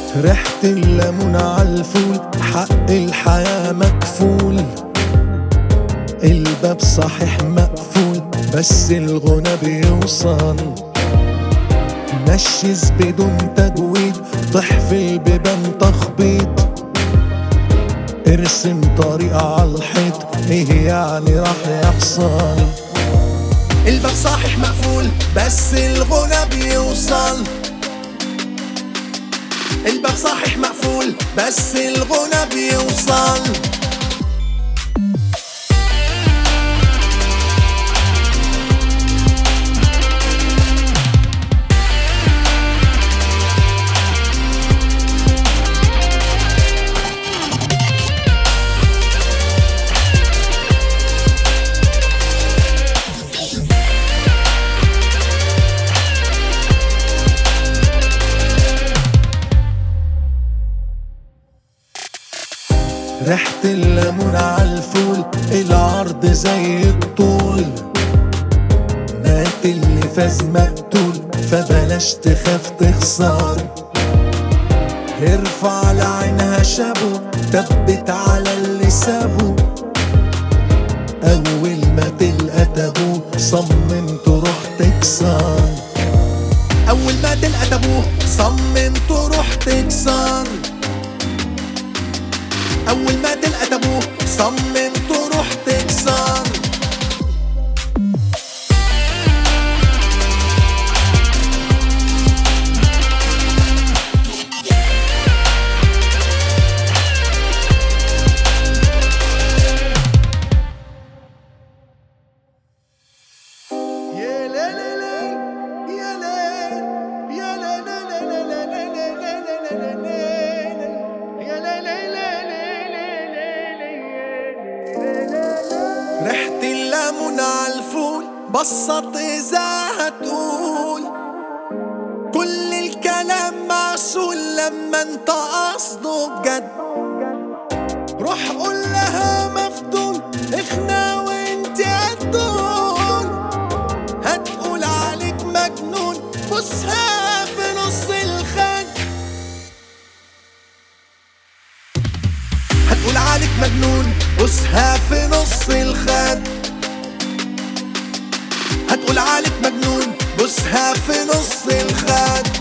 ريحة الليمون عالفول حق الحياة مكفول الباب صحيح مقفول بس الغنى بيوصل نشز بدون تجويد طح في البيبان تخبيط ارسم طريقة عالحيط ايه يعني راح يحصل الباب صحيح مقفول بس الغنى بيوصل الباب صحيح مقفول بس الغنى بيوصل ريحة الليمون عالفول العرض زي الطول مات اللي فاز مقتول فبلاش تخاف تخسر ارفع لعينها شابو تبت على اللي سابه أول ما تلقى تابوه صمم تروح تكسر أول ما تلقى تابوه صمم تروح تكسر أول ما تلقى تابوه صمم تروح تكسر يا لا لا لا يا لا يا لا لا لا لا لا لا لا لا لا لا يا لا لا لا ريحة الليمون عالفول بسط إذا هتقول كل الكلام معسول لما انت قصده بجد روح قول لها مفتون اخنا وانت هتقول هتقول عليك مجنون بصها في نص الخد هتقول عليك مجنون بصها في نص الخد هتقول عليك مجنون بصها في نص الخد